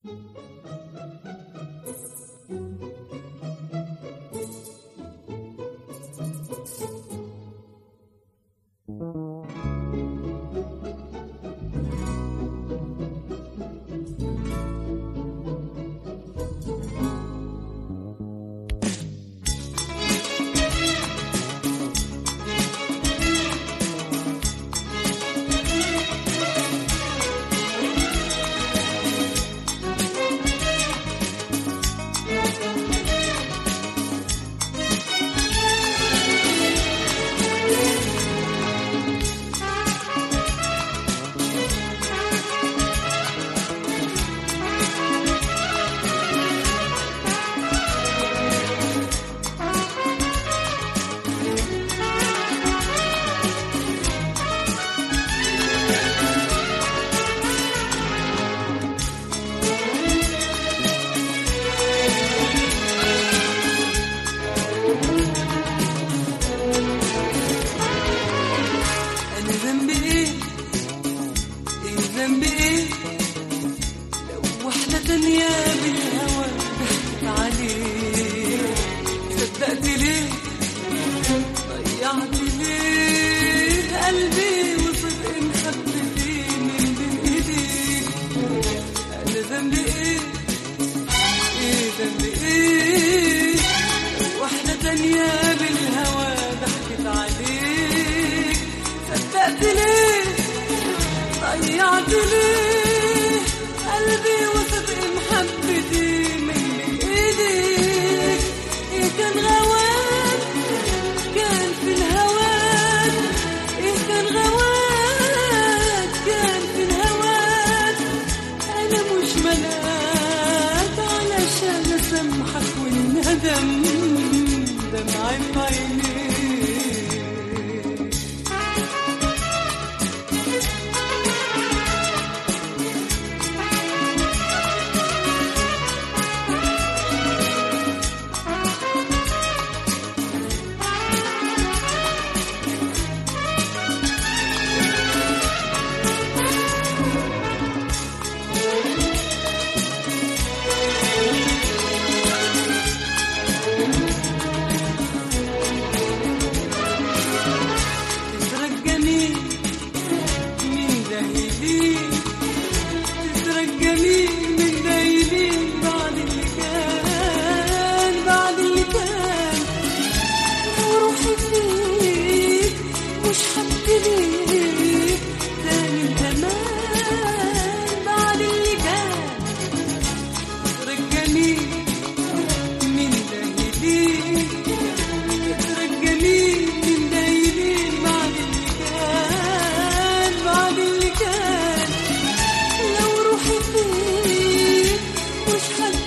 أنا ذنبي إيه؟ إيه ذنبي إيه؟ لو واحدة تانية بالهوى ضحكت عليه صدقت ليه؟ ضيعت ليه قلبي وصدق محبتي من بين إيديك أنا ذنبي إيه؟ إيه ذنبي إيه؟ لو واحدة تانية بالهوى ضحكت عليك صدقت ليه ضيعت ليه قلبي وصدق محبتي من ايديك ايه كان غواك كان في الهواك ايه كان غواك كان في الهواك انا مش ملاك علشان اسامحك والندم دمعي في عينيك تترجمي من دهيلين تترجمي من دهيلين بعد اللي كان بعد اللي كان لو روحي فيك مش هبتليك تاني زمان بعد اللي كان تترجمي من دهيلين تترجمي من دايلين بعد اللي كان بعد اللي كان لو روحي فيك مش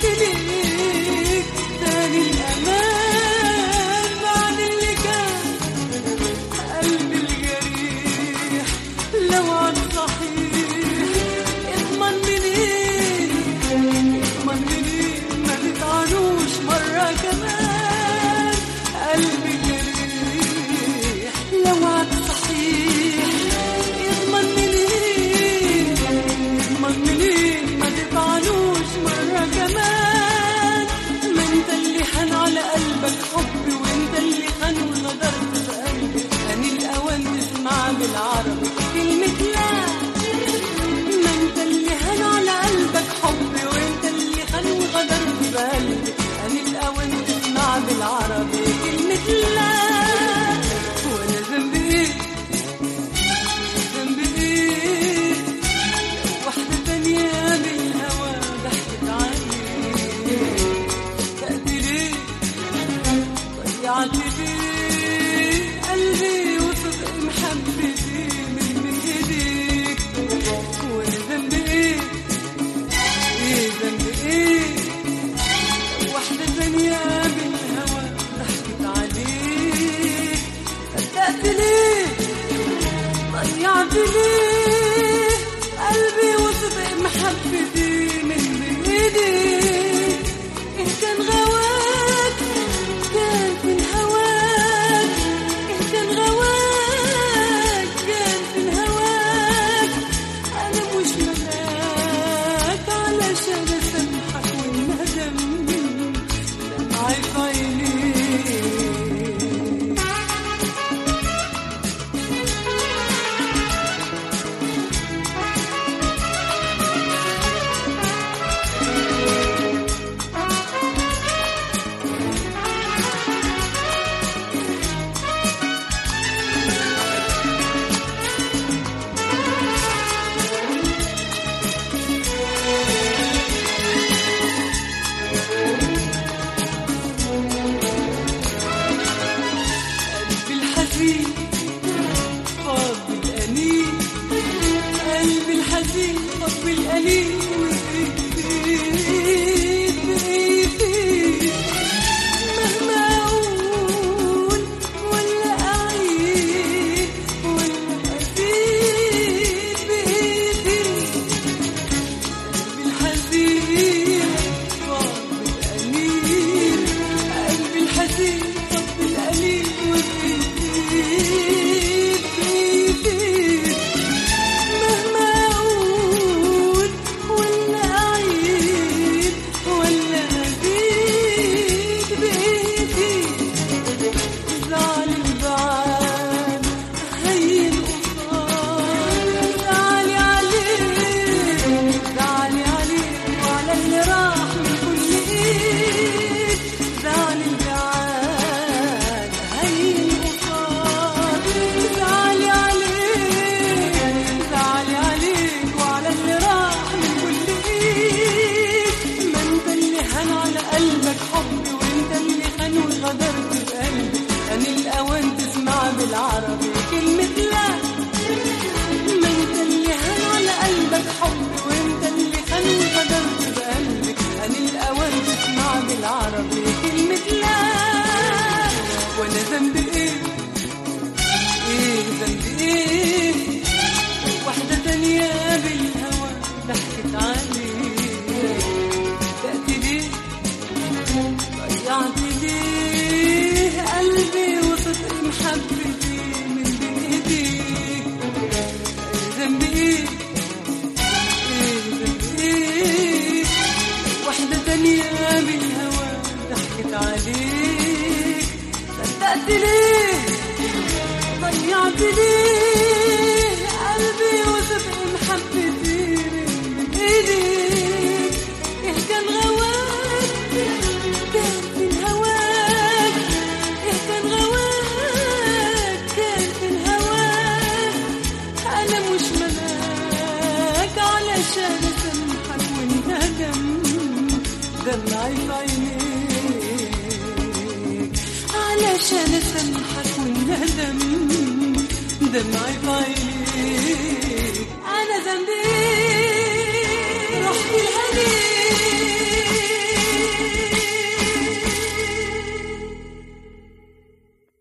هدليك تاني الأمان بعد اللي كان قلبي الجريح لو عن صحيح اضمن منين اضمن منين ما تتعنوش مرة كمان قلبي جريح لو عن صحيح اضمن منين اضمن منين ما تتعنوش مرة كمان ما انت اللي حن على قلبك حبي وانت اللي حن وغدرت في قلبي أنا الأوان تسمع بالعربي كلمة لا ما انت اللي هن على قلبك حبي وانت اللي هن وغدرت بقلبي أنا الأوان تسمع بالعربي كلمة لا وانا ذنبي ايه ذنبي ايه لو واحدة تانية بالهوى ضحكت علي تأتي ليه ضيعت ليه قلبي وصدق محبتي من من ايديك وانا ذنبي ايه ايه ذنبي ايه لو واحدة ثانية بالهوى ضحكت عليك صدقت ليه ضيعت ليه قلبي وصدق محبتي من بين ايديك إن كان غواك كان في الهواك إن كان غواك كان في الهواك أنا مش ملاك علشان أسامحك الدنيا بالهوى ضحكت عليك صدقت ليه ضيعت ليه قلبي وسبق محبتي من ايديك ايه كان غواك كان في الهواك ايه كان غواك كان في الهواك انا مش ملاك علشان اسامحك والندم دمعي في عينيك علشان اسامحك والندم دمعي في عينيك انا ذنبي رحت الهديك